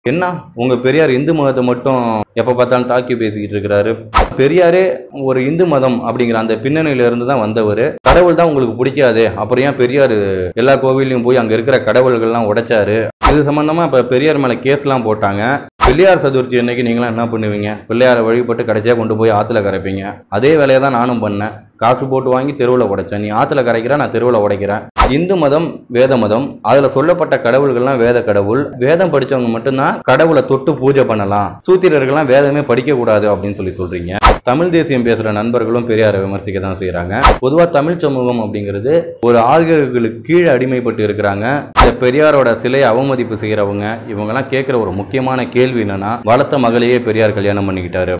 என்ன உங்க பெரியார் இந்து மதத்தை மட்டும் எப்ப பார்த்தாலும் தாக்கி பேசிக்கிட்டு இருக்கிறாரு பெரியாரே ஒரு இந்து மதம் அப்படிங்கிற அந்த பின்னணியில இருந்து தான் வந்தவர் கடவுள் தான் உங்களுக்கு பிடிக்காது அப்புறம் ஏன் பெரியார் எல்லா கோவில்லையும் போய் அங்க இருக்கிற கடவுள்கள்லாம் உடைச்சாரு இது சம்பந்தமா இப்ப பெரியார் மேல கேஸ்லாம் போட்டாங்க பிள்ளையார் சதுர்த்தி அன்னைக்கு நீங்களாம் என்ன பண்ணுவீங்க பிள்ளையாரை வழிபட்டு கடைசியாக கொண்டு போய் ஆற்றுல கரைப்பீங்க அதே வேலையை தான் நானும் பண்ணேன் காசு போட்டு வாங்கி தெருவில் உடைச்சேன் நீ ஆற்றுல கரைக்கிற நான் தெருவில் உடைக்கிறேன் இந்து மதம் வேத மதம் அதில் சொல்லப்பட்ட கடவுள்கள்லாம் வேத கடவுள் வேதம் படித்தவங்க மட்டும்தான் கடவுளை தொட்டு பூஜை பண்ணலாம் சூத்திரர்கள்லாம் வேதமே படிக்கக்கூடாது அப்படின்னு சொல்லி சொல்கிறீங்க தமிழ் தேசியம் பேசுகிற நண்பர்களும் பெரியாரை விமர்சிக்க தான் செய்கிறாங்க பொதுவாக தமிழ் சமூகம் அப்படிங்கிறது ஒரு ஆள்களுக்கு கீழே அடிமைப்பட்டு இருக்கிறாங்க இந்த பெரியாரோட சிலையை அவமதிப்பு செய்கிறவங்க இவங்கெல்லாம் கேட்குற ஒரு முக்கியமான கேள்வி என்னன்னா வளர்த்த மகளையே பெரியார் கல்யாணம் பண்ணிக்கிட்டாரு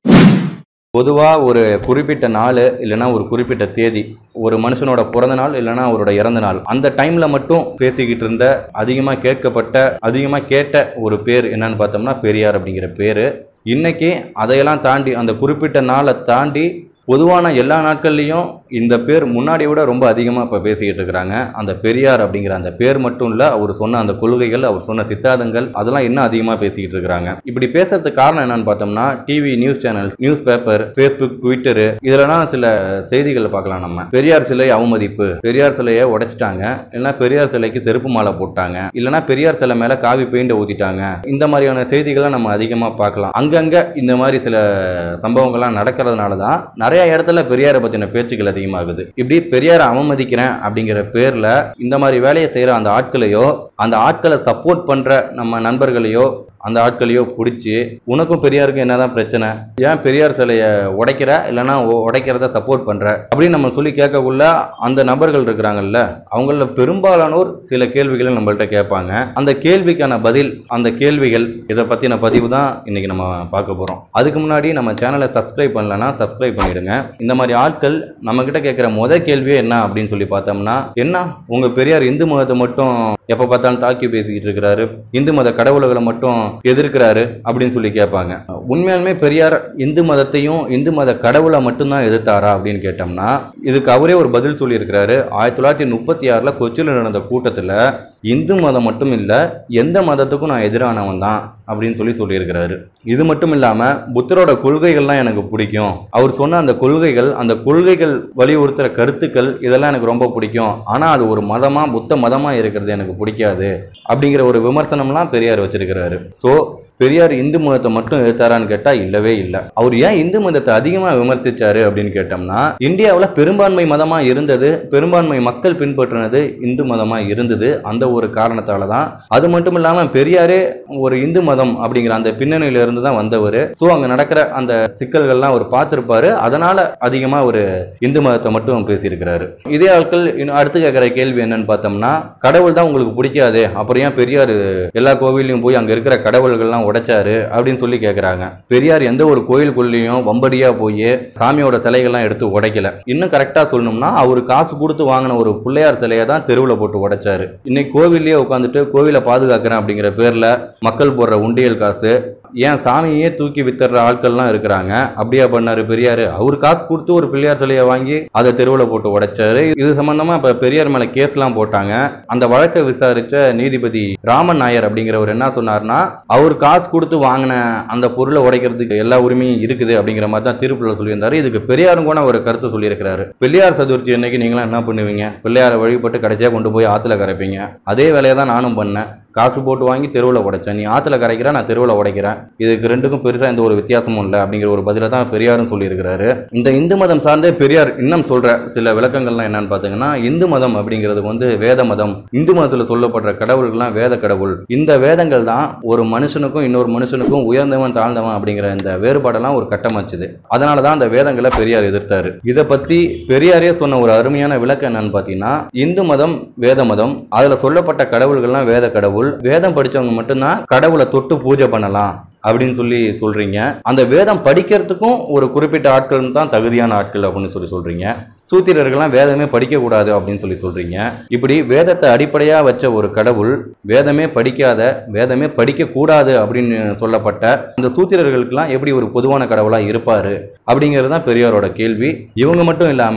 பொதுவாக ஒரு குறிப்பிட்ட நாள் இல்லைன்னா ஒரு குறிப்பிட்ட தேதி ஒரு மனுஷனோட பிறந்த நாள் இல்லைன்னா அவரோட இறந்த நாள் அந்த டைமில் மட்டும் பேசிக்கிட்டு இருந்த அதிகமாக கேட்கப்பட்ட அதிகமாக கேட்ட ஒரு பேர் என்னன்னு பார்த்தோம்னா பெரியார் அப்படிங்கிற பேர் இன்னைக்கு அதையெல்லாம் தாண்டி அந்த குறிப்பிட்ட நாளை தாண்டி பொதுவான எல்லா நாட்கள்லையும் இந்த பேர் முன்னாடி விட ரொம்ப அதிகமாக இப்போ பேசிக்கிட்டு இருக்கிறாங்க அந்த பெரியார் அப்படிங்கிற அந்த பேர் மட்டும் இல்லை அவர் சொன்ன அந்த கொள்கைகள் அவர் சொன்ன சித்தாந்தங்கள் அதெல்லாம் இன்னும் அதிகமாக பேசிக்கிட்டு இருக்கிறாங்க இப்படி பேசுறதுக்கு காரணம் என்னன்னு பார்த்தோம்னா TV news channels news paper Facebook Twitter இதெல்லாம் சில செய்திகளை பார்க்கலாம் நம்ம பெரியார் சிலை அவமதிப்பு பெரியார் சிலையை உடைச்சிட்டாங்க இல்லைன்னா பெரியார் சிலைக்கு செருப்பு மாலை போட்டாங்க இல்லைன்னா பெரியார் சிலை மேலே காவி பெயிண்டை ஊற்றிட்டாங்க இந்த மாதிரியான செய்திகளை நம்ம அதிகமாக பார்க்கலாம் அங்கங்கே இந்த மாதிரி சில சம்பவங்கள்லாம் நடக்கிறதுனால தான் நிறைய இடத்துல பெரியாரை பற்றின பேச்சுக்கள் அதிகமாகுது இப்படி பெரியாரை அவமதிக்கிறேன் அப்படிங்கிற பேரில் இந்த மாதிரி வேலையை செய்கிற அந்த ஆட்களையோ அந்த ஆட்களை சப்போர்ட் பண்ணுற நம்ம நண்பர்களையோ அந்த ஆட்களையோ பிடிச்சி உனக்கும் பெரியாருக்கும் என்னதான் பிரச்சனை ஏன் பெரியார் சிலையை உடைக்கிற இல்லைன்னா உ- உடைக்கிறத சப்போர்ட் பண்ற அப்படின்னு நம்ம சொல்லி கேட்கக்குள்ள அந்த நபர்கள் இருக்கிறாங்கல்ல அவங்கள பெரும்பாலானோர் சில கேள்விகளை நம்மள்ட்ட கேட்பாங்க அந்த கேள்விக்கான பதில் அந்த கேள்விகள் இதை பற்றின பதிவு தான் இன்னைக்கு நம்ம பார்க்க போகிறோம் அதுக்கு முன்னாடி நம்ம சேனலை சப்ஸ்கிரைப் பண்ணலன்னா சப்ஸ்கிரைப் பண்ணிடுங்க இந்த மாதிரி ஆட்கள் நம்ம கிட்ட கேட்குற முத கேள்வியே என்ன அப்படின்னு சொல்லி பார்த்தோம்னா என்ன உங்க பெரியார் இந்து மதத்தை மட்டும் எப்போ பார்த்தாலும் தாக்கி பேசிக்கிட்டு இருக்கிறாரு இந்து மத கடவுள்களை மட்டும் எதிர்க்கிறாரு அப்படின்னு சொல்லி கேட்பாங்க உண்மையாலுமே பெரியார் இந்து மதத்தையும் இந்து மத கடவுளை மட்டும்தான் எதிர்த்தாரா அப்படின்னு கேட்டோம்னா இதுக்கு அவரே ஒரு பதில் சொல்லியிருக்கிறாரு ஆயிரத்தி தொள்ளாயிரத்தி முப்பத்தி ஆறில் கொச்சியில் நடந்த கூட்டத்தில் இந்து மதம் மட்டும் இல்லை எந்த மதத்துக்கும் நான் எதிரானவன் தான் அப்படின்னு சொல்லி சொல்லியிருக்கிறாரு இது மட்டும் இல்லாமல் புத்தரோட கொள்கைகள்லாம் எனக்கு பிடிக்கும் அவர் சொன்ன அந்த கொள்கைகள் அந்த கொள்கைகள் வலியுறுத்துகிற கருத்துக்கள் இதெல்லாம் எனக்கு ரொம்ப பிடிக்கும் ஆனால் அது ஒரு மதமாக புத்த மதமாக இருக்கிறது எனக்கு பிடிக்காது அப்படிங்கிற ஒரு விமர்சனம்லாம் பெரியார் வச்சிருக்கிறாரு ஸோ பெரியார் இந்து மதத்தை மட்டும் எதிர்த்தாரான்னு கேட்டால் இல்லவே இல்லை அவர் ஏன் இந்து மதத்தை அதிகமாக விமர்சிச்சாரு அப்படின்னு கேட்டோம்னா இந்தியாவில் பெரும்பான்மை மதமாக இருந்தது பெரும்பான்மை மக்கள் பின்பற்றினது இந்து மதமாக இருந்தது அந்த ஒரு காரணத்தால தான் அது மட்டும் இல்லாமல் பெரியாரே ஒரு இந்து மதம் அப்படிங்கிற அந்த பின்னணியில இருந்து தான் வந்தவர் ஸோ அங்கே நடக்கிற அந்த சிக்கல்கள்லாம் அவர் பார்த்துருப்பாரு அதனால அதிகமாக ஒரு இந்து மதத்தை மட்டும் பேசியிருக்கிறாரு இதே ஆட்கள் இன்னும் அடுத்து கேட்குற கேள்வி என்னன்னு பார்த்தோம்னா கடவுள் தான் உங்களுக்கு பிடிக்காது அப்புறம் ஏன் பெரியார் எல்லா கோவில்லையும் போய் அங்கே இருக்கிற கடவுள்கள்லாம் உடைச்சாரு அப்படின்னு சொல்லி கேட்குறாங்க பெரியார் எந்த ஒரு கோயிலுக்குள்ளேயும் வம்படியாக போய் சாமியோட சிலைகள்லாம் எடுத்து உடைக்கல இன்னும் கரெக்டாக சொல்லணும்னா அவர் காசு கொடுத்து வாங்கின ஒரு பிள்ளையார் சிலையை தான் தெருவில் போட்டு உடைச்சாரு இன்னைக்கு கோவில்லையே உட்காந்துட்டு கோவிலை பாதுகாக்கிறேன் அப்படிங்கிற பேரில் மக்கள் போடுற உண்டியல் காசு ஏன் சாமியே தூக்கி வித்துற ஆட்கள்லாம் இருக்கிறாங்க அப்படியா பண்ணாரு பெரியார் அவர் காசு கொடுத்து ஒரு பிள்ளையார் சிலையை வாங்கி அதை தெருவில் போட்டு உடைச்சாரு இது சம்பந்தமா இப்ப பெரியார் மேல கேஸ்லாம் போட்டாங்க அந்த வழக்கை விசாரிச்ச நீதிபதி ராமன் நாயர் அப்படிங்கிறவர் என்ன சொன்னார்னா அவர் காசு கொடுத்து வாங்கின அந்த பொருளை உடைக்கிறதுக்கு எல்லா உரிமையும் இருக்குது அப்படிங்கிற மாதிரி தான் தீர்ப்புல சொல்லியிருந்தாரு இதுக்கு பெரியாரும் கூட ஒரு கருத்து சொல்லியிருக்கிறாரு பிள்ளையார் சதுர்த்தி அன்னைக்கு நீங்களாம் என்ன பண்ணுவீங்க பிள்ளையாரை வழிபட்டு கடைசியாக கொண்டு போய் ஆற்றுல கரைப்பீங்க அதே வேலையை தான் நானும் பண்ணேன் காசு போட்டு வாங்கி தெருவில் உடைச்சேன் நீ ஆற்றுல கரைக்கிற நான் தெருவில் உடைக்கிறேன் இதுக்கு ரெண்டுக்கும் பெருசாக எந்த ஒரு வித்தியாசமும் இல்லை அப்படிங்கிற ஒரு பதிலை தான் பெரியாரும் சொல்லியிருக்கிறாரு இந்த இந்து மதம் சார்ந்தே பெரியார் இன்னும் சொல்ற சில விளக்கங்கள்லாம் என்னன்னு பார்த்தீங்கன்னா இந்து மதம் அப்படிங்கிறது வந்து வேத மதம் இந்து மதத்தில் சொல்லப்படுற கடவுள்கள்லாம் வேத கடவுள் இந்த வேதங்கள் தான் ஒரு மனுஷனுக்கும் இன்னொரு மனுஷனுக்கும் உயர்ந்தவன் தாழ்ந்தவன் அப்படிங்கிற இந்த வேறுபாடெல்லாம் ஒரு கட்டமைச்சுது அதனால தான் அந்த வேதங்களை பெரியார் எதிர்த்தாரு இதை பத்தி பெரியாரே சொன்ன ஒரு அருமையான விளக்கம் என்னன்னு பார்த்தீங்கன்னா இந்து மதம் வேத மதம் அதுல சொல்லப்பட்ட கடவுள்கள்லாம் வேத கடவுள் வேதம் படிச்சவங்க மட்டும்தான் கடவுளை தொட்டு பூஜை பண்ணலாம் அப்படின்னு சொல்லி சொல்றீங்க அந்த வேதம் படிக்கிறதுக்கும் ஒரு குறிப்பிட்ட ஆட்கள் தான் தகுதியான ஆட்கள் அப்படின்னு சொல்லி சொல்றீங்க சூத்திரர்கள்லாம் வேதமே படிக்கக்கூடாது அப்படின்னு சொல்லி சொல்றீங்க இப்படி வேதத்தை அடிப்படையாக வச்ச ஒரு கடவுள் வேதமே படிக்காத வேதமே படிக்கக்கூடாது அப்படின்னு சொல்லப்பட்ட அந்த சூத்திரர்களுக்கெல்லாம் எப்படி ஒரு பொதுவான கடவுளாக இருப்பாரு அப்படிங்கிறது தான் பெரியாரோட கேள்வி இவங்க மட்டும் இல்லாமல்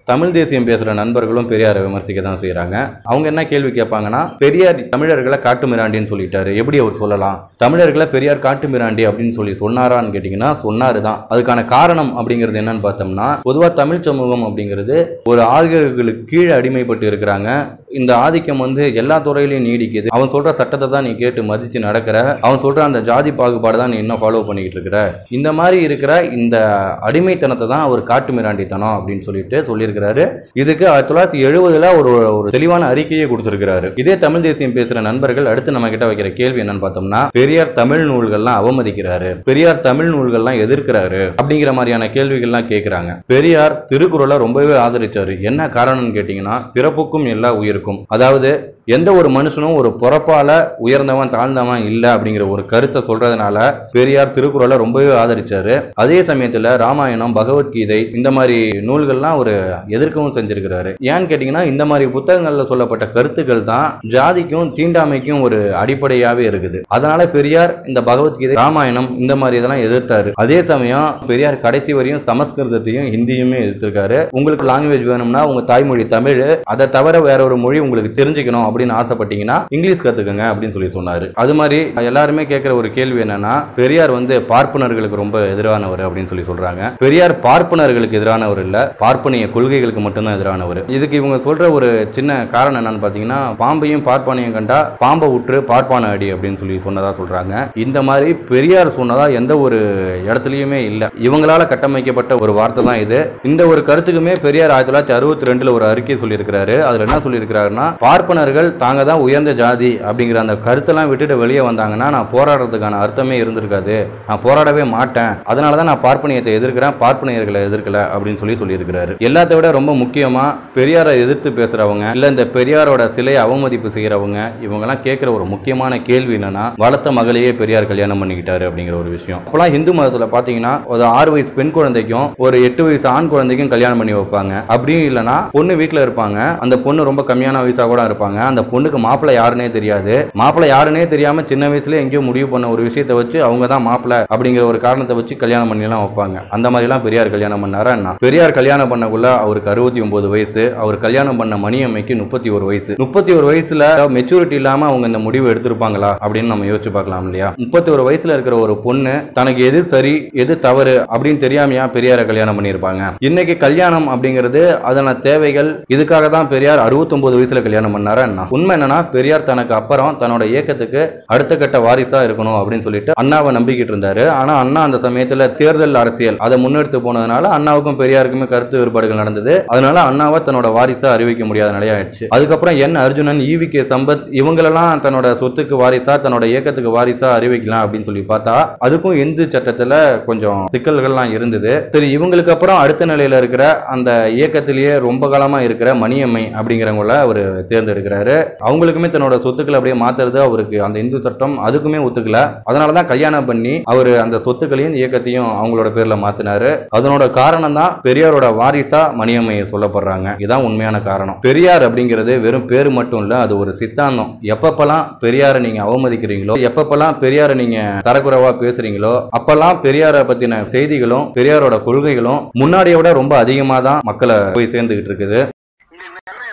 தமிழ் தேசியம் பேசுற நண்பர்களும் பெரியாரை விமர்சிக்க தான் செய்றாங்க அவங்க என்ன கேள்வி கேட்பாங்கன்னா பெரியார் தமிழர்களை காட்டுமிராண்டின்னு சொல்லிட்டாரு எப்படி அவர் சொல்லலாம் தமிழர்களை பெரியார் காட்டுமிராண்டி அப்படின்னு சொல்லி சொன்னாரான்னு கேட்டிங்கன்னா சொன்னாரு தான் அதுக்கான காரணம் அப்படிங்கிறது என்னன்னு பார்த்தோம்னா பொதுவாக தமிழ் சமூகம் அப்படிங்கிறது ஒரு ஆளுகளுக்கு கீழே அடிமைப்பட்டு இருக்கிறாங்க இந்த ஆதிக்கம் வந்து எல்லா துறையிலையும் நீடிக்குது அவன் சொல்ற சட்டத்தை தான் நீ கேட்டு மதிச்சு நடக்கிற அவன் சொல்ற அந்த ஜாதி பாகுபாடு தான் நீ இன்னும் ஃபாலோ பண்ணிக்கிட்டு இருக்கிற இந்த மாதிரி இருக்கிற இந்த அடிமைத்தனத்தை தான் அவர் காட்டு மிராண்டித்தனம் அப்படின்னு சொல்லிட்டு சொல்லியிருக்கிறாரு இதுக்கு ஆயிரத்தி தொள்ளாயிரத்தி எழுபதுல ஒரு ஒரு தெளிவான அறிக்கையை கொடுத்திருக்கிறாரு இதே தமிழ் தேசியம் பேசுற நண்பர்கள் அடுத்து நம்ம கிட்ட வைக்கிற கேள்வி என்னன்னு பார்த்தோம்னா பெரியார் தமிழ் நூல்கள்லாம் அவமதிக்கிறாரு பெரியார் தமிழ் நூல்கள்லாம் எதிர்க்கிறாரு அப்படிங்கிற மாதிரியான கேள்விகள்லாம் கேட்கிறாங்க பெரியார் திருக்குறளை ரொம்பவே ஆதரிச்சாரு என்ன காரணம்னு கேட்டீங்கன்னா பிறப்புக்கும் எல்லா உயிருக்கும் அதாவது எந்த ஒரு மனுஷனும் ஒரு பிறப்பால உயர்ந்தவன் தாழ்ந்தவன் இல்லை அப்படிங்கிற ஒரு கருத்தை சொல்றதுனால பெரியார் திருக்குறளை ரொம்பவே ஆதரிச்சாரு அதே சமயத்துல ராமாயணம் பகவத்கீதை இந்த மாதிரி நூல்கள்லாம் ஒரு எதிர்க்கவும் செஞ்சிருக்கிறாரு ஏன்னு கேட்டீங்கன்னா இந்த மாதிரி புத்தகங்கள்ல சொல்லப்பட்ட கருத்துக்கள் தான் ஜாதிக்கும் தீண்டாமைக்கும் ஒரு அடிப்படையாவே இருக்குது அதனால பெரியார் இந்த பகவத்கீதை ராமாயணம் இந்த மாதிரி இதெல்லாம் எதிர்த்தாரு அதே சமயம் பெரியார் கடைசி வரையும் சமஸ்கிருதத்தையும் ஹிந்தியுமே எதிர்த்திருக்காரு உங்களுக்கு லாங்குவேஜ் வேணும்னா உங்க தாய்மொழி தமிழ் அதை தவிர வேற ஒரு மொழி உங்களுக்கு தெரிஞ்சுக்கணும் அப்படின்னு ஆசைப்பட்டீங்கன்னா இங்கிலீஷ் கத்துக்கங்க அப்படின்னு சொல்லி சொன்னாரு அது மாதிரி எல்லாருமே கேட்கிற ஒரு கேள்வி என்னன்னா பெரியார் வந்து பார்ப்பனர்களுக்கு ரொம்ப எதிரானவர் அப்படின்னு சொல்லி சொல்றாங்க பெரியார் பார்ப்பனர்களுக்கு எதிரானவர் இல்ல பார்ப்பனிய கொள்கைகளுக்கு மட்டும்தான் எதிரானவர் இதுக்கு இவங்க சொல்ற ஒரு சின்ன காரணம் என்னன்னு பாத்தீங்கன்னா பாம்பையும் பார்ப்பானையும் கண்டா பாம்பை விட்டு பார்ப்பான அடி அப்படின்னு சொல்லி சொன்னதா சொல்றாங்க இந்த மாதிரி பெரியார் சொன்னதா எந்த ஒரு இடத்துலயுமே இல்ல இவங்களால கட்டமைக்கப்பட்ட ஒரு வார்த்தை தான் இது இந்த ஒரு கருத்துக்குமே பெரியார் ஆயிரத்தி தொள்ளாயிரத்தி அறுபத்தி ரெண்டுல ஒரு அறிக்கை சொல்லியிருக்கிறாரு அதுல என்ன சொல்லியிருக்கிறாருன்னா பார்ப்பனர்கள் தாங்க தான் உயர்ந்த ஜாதி அப்படிங்கிற அந்த கருத்தெல்லாம் விட்டுட்டு வெளியே வந்தாங்கன்னா நான் போராடுறதுக்கான அர்த்தமே இருந்திருக்காது நான் போராடவே மாட்டேன் அதனால தான் நான் பார்ப்பனியத்தை எதிர்க்கிறேன் பார்ப்பனியர்களை எதிர்க்கல அப்படின்னு சொல்லி சொல்லியிருக்கிறாரு எல்லாத்தை விட ரொம்ப முக்கியமா பெரியாரை எதிர்த்து பேசுறவங்க இல்ல இந்த பெரியாரோட சிலையை அவமதிப்பு செய்யறவங்க இவங்கெல்லாம் கேட்கிற ஒரு முக்கியமான கேள்வி என்னன்னா வளர்த்த மகளையே பெரியார் கல்யாணம் பண்ணிக்கிட்டாரு அப்படிங்கிற ஒரு விஷயம் அப்பெல்லாம் இந்து மதத்துல பாத்தீங்கன்னா ஒரு ஆறு வயசு பெண் குழந்தைக்கும் ஒரு எட்டு வயசு ஆண் குழந்தைக்கும் கல்யாணம் பண்ணி வைப்பாங்க அப்படியும் இல்லைன்னா பொண்ணு வீட்டுல இருப்பாங்க அந்த பொண்ணு ரொம்ப கம்மியான வயசா கூட இருப்பாங்க அந்த பொண்ணுக்கு மாப்பிள்ளை யாருன்னே தெரியாது மாப்பிள்ளை யாருன்னே தெரியாம சின்ன வயசுல எங்கேயோ முடிவு பண்ண ஒரு விஷயத்தை வச்சு அவங்க தான் மாப்பிள்ளை அப்படிங்கிற ஒரு காரணத்தை வச்சு கல்யாணம் பண்ணி எல்லாம் வைப்பாங்க அந்த மாதிரி எல்லாம் பெரியார் கல்யாணம் பண்ணாரா என்ன பெரியார் கல்யாணம் பண்ணக்குள்ள அவருக்கு அறுபத்தி ஒன்பது வயசு அவர் கல்யாணம் பண்ண மணியம்மைக்கு முப்பத்தி ஒரு வயசு முப்பத்தி ஒரு வயசுல மெச்சூரிட்டி இல்லாம அவங்க இந்த முடிவு எடுத்திருப்பாங்களா அப்படின்னு நம்ம யோசிச்சு பார்க்கலாம் இல்லையா முப்பத்தி ஒரு வயசுல இருக்கிற ஒரு பொண்ணு தனக்கு எது சரி எது தவறு அப்படின்னு தெரியாமையா பெரியாரை கல்யாணம் பண்ணியிருப்பாங்க இன்னைக்கு கல்யாணம் அப்படிங்கிறது அதன தேவைகள் இதுக்காக தான் பெரியார் 69 வயசுல கல்யாணம் பண்ணாரா என்ன உண்மை என்னன்னா பெரியார் தனக்கு அப்புறம் தன்னோட இயக்கத்துக்கு அடுத்த கட்ட வாரிசா இருக்கணும் அப்படின்னு சொல்லிட்டு அண்ணாவை நம்பிக்கிட்டு இருந்தாரு ஆனா அண்ணா அந்த சமயத்துல தேர்தல் அரசியல் அதை முன்னெடுத்து போனதுனால அண்ணாவுக்கும் பெரியாருக்குமே கருத்து வேறுபாடுகள் நடந்தது அதனால அண்ணாவை தன்னோட வாரிசா அறிவிக்க முடியாத நிலையாயிடுச்சு அதுக்கப்புறம் என் அர்ஜுனன் ஈவி கே சம்பத் இவங்களெல்லாம் தன்னோட சொத்துக்கு வாரிசா தன்னோட இயக்கத்துக்கு வாரிசா அறிவிக்கலாம் அப்படின்னு சொல்லி பார்த்தா அதுக்கும் இந்து சட்டத்துல கொஞ்சம் சிக்கல்கள்லாம் இருந்தது சரி இவங்களுக்கு அப்புறம் அடுத்த நிலையில இருக்கிற அந்த இயக்கத்திலேயே ரொம்ப காலமா இருக்கிற மணியம்மை அப்படிங்கிறவங்கள அவர் தேர்ந்தெடுக்கிறாரு அவங்களுக்குமே தன்னோட சொத்துக்களை அப்படியே மாத்துறது அவருக்கு அந்த இந்து சட்டம் அதுக்குமே ஒத்துக்கல அதனால தான் கல்யாணம் பண்ணி அவர் அந்த சொத்துக்களையும் இயக்கத்தையும் அவங்களோட பேர்ல மாத்தினாரு அதனோட காரணம் தான் பெரியாரோட வாரிசா மணியம்மையை சொல்லப்படுறாங்க இதான் உண்மையான காரணம் பெரியார் அப்படிங்கிறது வெறும் பேரு மட்டும் இல்ல அது ஒரு சித்தாந்தம் எப்பப்பெல்லாம் பெரியாரை நீங்க அவமதிக்கிறீங்களோ எப்பப்பெல்லாம் பெரியாரை நீங்க தரக்குறைவா பேசுறீங்களோ அப்பெல்லாம் பெரியாரை பத்தின செய்திகளும் பெரியாரோட கொள்கைகளும் முன்னாடியை விட ரொம்ப அதிகமா தான் மக்களை போய் சேர்ந்துகிட்டு இருக்குது இங்க நிறைய